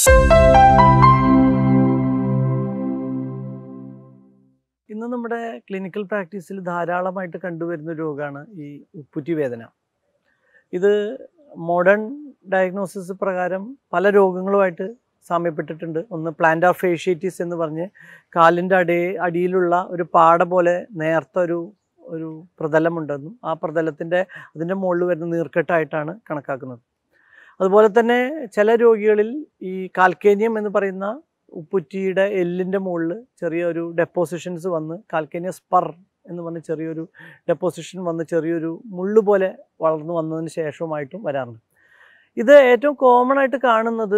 ഇന്ന് നമ്മുടെ ക്ലിനിക്കൽ പ്രാക്ടീസിൽ ധാരാളമായിട്ട് കണ്ടുവരുന്ന ഒരു രോഗമാണ് ഈ ഉപ്പുറ്റി വേദന ഇത് മോഡേൺ ഡയഗ്നോസിസ് പ്രകാരം പല രോഗങ്ങളുമായിട്ട് സാമ്യപ്പെട്ടിട്ടുണ്ട് ഒന്ന് പ്ലാന്റാർ ഫേഷ്യേറ്റീസ് എന്ന് പറഞ്ഞ് കാലിൻ്റെ അടി അടിയിലുള്ള ഒരു പാട പോലെ നേർത്ത ഒരു ഒരു പ്രതലമുണ്ടെന്നും ആ പ്രതലത്തിൻ്റെ അതിൻ്റെ മുകളിൽ വരുന്ന നീർക്കെട്ടായിട്ടാണ് കണക്കാക്കുന്നത് അതുപോലെ തന്നെ ചില രോഗികളിൽ ഈ കാൽക്കേനിയം എന്ന് പറയുന്ന ഉപ്പുറ്റിയുടെ എല്ലിൻ്റെ മുകളിൽ ചെറിയൊരു ഡെപ്പോസിഷൻസ് വന്ന് കാൽക്കേനിയ സ്പർ എന്ന് പറഞ്ഞ ചെറിയൊരു ഡെപ്പോസിഷൻ വന്ന് ചെറിയൊരു മുള്ളു പോലെ വളർന്നു വന്നതിന് ശേഷവുമായിട്ടും വരാറുണ്ട് ഇത് ഏറ്റവും കോമൺ ആയിട്ട് കാണുന്നത്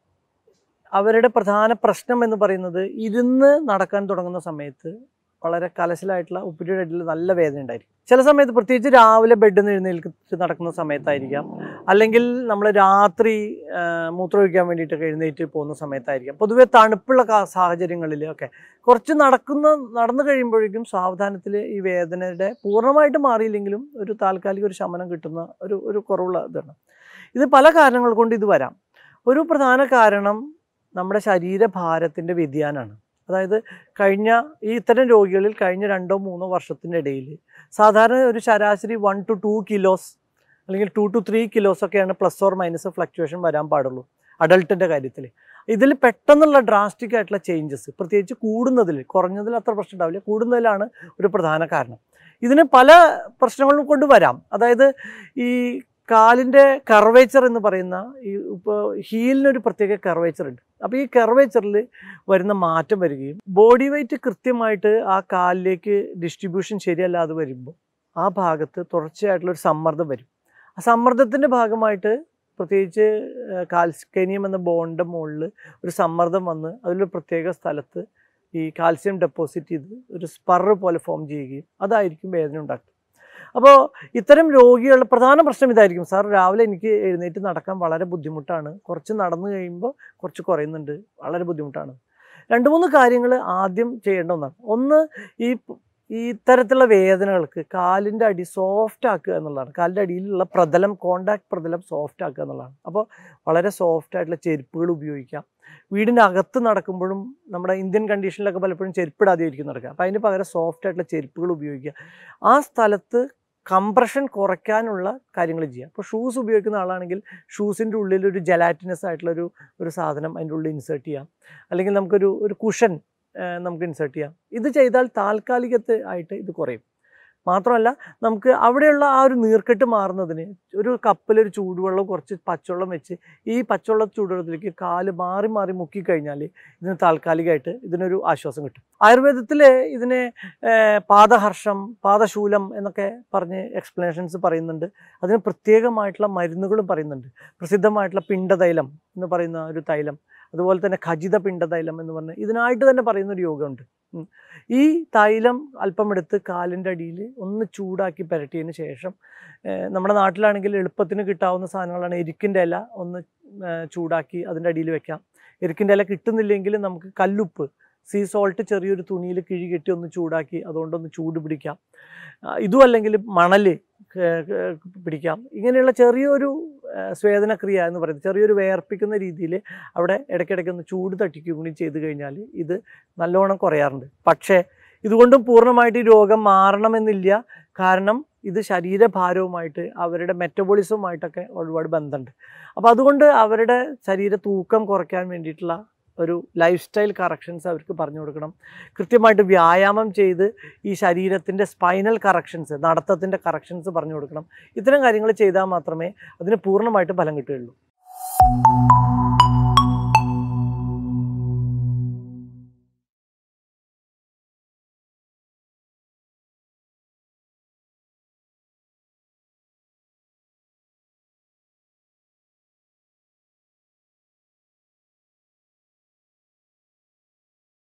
അവരുടെ പ്രധാന പ്രശ്നം എന്ന് പറയുന്നത് ഇരുന്ന് നടക്കാൻ തുടങ്ങുന്ന സമയത്ത് വളരെ കലശലായിട്ടുള്ള ഉപ്പിറ്റിയുടെ അടിയിൽ നല്ല വേദന ഉണ്ടായിരിക്കും ചില സമയത്ത് പ്രത്യേകിച്ച് രാവിലെ ബെഡിൽ നിന്ന് എഴുന്നേൽക്ക് നടക്കുന്ന സമയത്തായിരിക്കാം അല്ലെങ്കിൽ നമ്മൾ രാത്രി ആ, മൂത്രമൊഴിക്കാൻ വേണ്ടിയിട്ടൊക്കെ എഴുന്നേറ്റ് പോകുന്ന സമയത്തായിരിക്കാം പൊതുവെ തണുപ്പുള്ള കാ- സാഹചര്യങ്ങളിൽ ഒക്കെ കുറച്ച് നടക്കുന്ന നടന്നു കഴിയുമ്പോഴേക്കും സാവധാനത്തിൽ ഈ വേദനയുടെ പൂർണ്ണമായിട്ട് മാറിയില്ലെങ്കിലും ഒരു താൽക്കാലിക ഒരു ശമനം കിട്ടുന്ന ഒരു ഒരു കുറവുള്ള ഇതാണ് ഇത് പല കാരണങ്ങൾ കൊണ്ട് ഇത് വരാം ഒരു പ്രധാന കാരണം നമ്മുടെ ശരീരഭാരത്തിൻ്റെ വ്യതിയാനമാണ് അതായത് കഴിഞ്ഞ ഈ ഇത്തരം രോഗികളിൽ കഴിഞ്ഞ രണ്ടോ മൂന്നോ വർഷത്തിൻ്റെ ഇടയിൽ സാധാരണ ഒരു ശരാശരി വൺ ടു ടു കിലോസ് അല്ലെങ്കിൽ ടു ടു ത്രീ കിലോസ് ഒക്കെയാണ് പ്ലസ് ഓർ മൈനസ് ഫ്ലക്ച്വേഷൻ വരാൻ പാടുള്ളൂ അഡൾട്ടിൻ്റെ കാര്യത്തിൽ ഇതിൽ പെട്ടെന്നുള്ള ഡ്രാസ്റ്റിക് ആയിട്ടുള്ള ചേഞ്ചസ് പ്രത്യേകിച്ച് കൂടുന്നതിൽ കുറഞ്ഞതിൽ അത്ര പ്രശ്നം ഉണ്ടാവില്ല കൂടുന്നതിലാണ് ഒരു പ്രധാന കാരണം ഇതിന് പല പ്രശ്നങ്ങളും കൊണ്ട് വരാം അതായത് ഈ കാലിൻ്റെ കർവേച്ചർ എന്ന് പറയുന്ന ഈ ഇപ്പോൾ ഹീലിനൊരു പ്രത്യേക കർവേച്ചർ ഉണ്ട് അപ്പോൾ ഈ കർവേച്ചറിൽ വരുന്ന മാറ്റം വരികയും ബോഡി വെയിറ്റ് കൃത്യമായിട്ട് ആ കാലിലേക്ക് ഡിസ്ട്രിബ്യൂഷൻ ശരിയല്ലാതെ വരുമ്പോൾ ആ ഭാഗത്ത് തുടർച്ചയായിട്ടുള്ള ഒരു സമ്മർദ്ദം വരും ആ സമ്മർദ്ദത്തിൻ്റെ ഭാഗമായിട്ട് പ്രത്യേകിച്ച് കാൽസ്കേനിയം എന്ന ബോണിൻ്റെ മുകളിൽ ഒരു സമ്മർദ്ദം വന്ന് അതിലൊരു പ്രത്യേക സ്ഥലത്ത് ഈ കാൽസ്യം ഡെപ്പോസിറ്റ് ചെയ്ത് ഒരു സ്പറ് പോലെ ഫോം ചെയ്യുകയും അതായിരിക്കും വേദന ഉണ്ടാക്കുക അപ്പോൾ ഇത്തരം രോഗികളുടെ പ്രധാന പ്രശ്നം ഇതായിരിക്കും സാർ രാവിലെ എനിക്ക് എഴുന്നേറ്റ് നടക്കാൻ വളരെ ബുദ്ധിമുട്ടാണ് കുറച്ച് നടന്നു കഴിയുമ്പോൾ കുറച്ച് കുറയുന്നുണ്ട് വളരെ ബുദ്ധിമുട്ടാണ് രണ്ട് മൂന്ന് കാര്യങ്ങൾ ആദ്യം ചെയ്യേണ്ട ഒന്നാണ് ഒന്ന് ഈ ഈ ഇത്തരത്തിലുള്ള വേദനകൾക്ക് കാലിൻ്റെ അടി സോഫ്റ്റ് ആക്കുക എന്നുള്ളതാണ് കാലിൻ്റെ അടിയിലുള്ള പ്രതലം കോണ്ടാക്ട് പ്രതലം സോഫ്റ്റ് ആക്കുക എന്നുള്ളതാണ് അപ്പോൾ വളരെ സോഫ്റ്റ് ആയിട്ടുള്ള ചെരുപ്പുകൾ ഉപയോഗിക്കാം വീടിൻ്റെ അകത്ത് നടക്കുമ്പോഴും നമ്മുടെ ഇന്ത്യൻ കണ്ടീഷനിലൊക്കെ പലപ്പോഴും ചെരുപ്പിടാതെ ആയിരിക്കും നടക്കുക അപ്പോൾ അതിന് പകരം സോഫ്റ്റ് ആയിട്ടുള്ള ചെരുപ്പുകൾ ഉപയോഗിക്കുക ആ സ്ഥലത്ത് കംപ്രഷൻ കുറയ്ക്കാനുള്ള കാര്യങ്ങൾ ചെയ്യുക അപ്പോൾ ഷൂസ് ഉപയോഗിക്കുന്ന ആളാണെങ്കിൽ ഷൂസിൻ്റെ ഉള്ളിൽ ഒരു ജലാറ്റിനസ് ആയിട്ടുള്ള ഒരു ഒരു സാധനം അതിൻ്റെ ഉള്ളിൽ ഇൻസേർട്ട് ചെയ്യാം അല്ലെങ്കിൽ നമുക്കൊരു ഒരു കുഷൻ നമുക്ക് ഇൻസേർട്ട് ചെയ്യാം ഇത് ചെയ്താൽ താൽക്കാലികത്ത് ആയിട്ട് ഇത് കുറയും മാത്രമല്ല നമുക്ക് അവിടെയുള്ള ആ ഒരു നീർക്കെട്ട് മാറുന്നതിന് ഒരു കപ്പിലൊരു ചൂടുവെള്ളം കുറച്ച് പച്ചവെള്ളം വെച്ച് ഈ പച്ചവെള്ള ചൂടുവെള്ളത്തിലേക്ക് കാല് മാറി മാറി മുക്കിക്കഴിഞ്ഞാൽ ഇതിന് താൽക്കാലികമായിട്ട് ഇതിനൊരു ആശ്വാസം കിട്ടും ആയുർവേദത്തിൽ ഇതിനെ ഏഹ്, പാദഹർഷം പാദശൂലം എന്നൊക്കെ പറഞ്ഞ് എക്സ്പ്ലനേഷൻസ് പറയുന്നുണ്ട് അതിന് പ്രത്യേകമായിട്ടുള്ള മരുന്നുകളും പറയുന്നുണ്ട് പ്രസിദ്ധമായിട്ടുള്ള പിണ്ടതൈലം എന്ന് പറയുന്ന ഒരു തൈലം അതുപോലെ തന്നെ ഖചിത പിണ്ടതൈലം എന്ന് പറഞ്ഞ് ഇതിനായിട്ട് തന്നെ പറയുന്ന ഒരു യോഗമുണ്ട് ഉം. ഈ തൈലം അല്പം എടുത്ത് കാലിൻ്റെ അടിയിൽ ഒന്ന് ചൂടാക്കി പുരട്ടിയതിന് ശേഷം ഏഹ്, നമ്മുടെ നാട്ടിലാണെങ്കിൽ എളുപ്പത്തിന് കിട്ടാവുന്ന സാധനങ്ങളാണ് എരിക്കിൻ്റെ ഇല ഒന്ന് ഏഹ്, ചൂടാക്കി അതിൻ്റെ അടിയിൽ വെക്കാം എരിക്കിൻ്റെ ഇല കിട്ടുന്നില്ലെങ്കിൽ നമുക്ക് കല്ലുപ്പ് സീ സോൾട്ട് ചെറിയൊരു തുണിയിൽ കിഴി കെട്ടി ഒന്ന് ചൂടാക്കി അതുകൊണ്ടൊന്ന് ചൂട് പിടിക്കാം ആ, ഇതും അല്ലെങ്കിൽ മണൽ പിടിക്കാം ഇങ്ങനെയുള്ള ചെറിയൊരു ആ, സ്വേദനക്രിയ എന്ന് പറയുന്നത് ചെറിയൊരു വേർപ്പിക്കുന്ന രീതിയിൽ അവിടെ ഇടയ്ക്കിടയ്ക്ക് ഒന്ന് ചൂട് തട്ടിക്കുകയും കൂടി ചെയ്ത് കഴിഞ്ഞാൽ ഇത് നല്ലോണം കുറയാറുണ്ട് പക്ഷേ ഇതുകൊണ്ടും പൂർണ്ണമായിട്ട് ഈ രോഗം മാറണമെന്നില്ല കാരണം ഇത് ശരീരഭാരവുമായിട്ട് അവരുടെ മെറ്റബോളിസവുമായിട്ടൊക്കെ ഒരുപാട് ബന്ധമുണ്ട് അപ്പോൾ അതുകൊണ്ട് അവരുടെ ശരീര തൂക്കം കുറയ്ക്കാൻ വേണ്ടിയിട്ടുള്ള ഒരു ലൈഫ് സ്റ്റൈൽ കറക്ഷൻസ് അവർക്ക് പറഞ്ഞു കൊടുക്കണം കൃത്യമായിട്ട് വ്യായാമം ചെയ്ത് ഈ ശരീരത്തിൻ്റെ സ്പൈനൽ കറക്ഷൻസ് നടത്തത്തിൻ്റെ കറക്ഷൻസ് പറഞ്ഞു കൊടുക്കണം ഇത്തരം കാര്യങ്ങൾ ചെയ്താൽ മാത്രമേ അതിന് പൂർണ്ണമായിട്ട് ഫലം കിട്ടുകയുള്ളൂ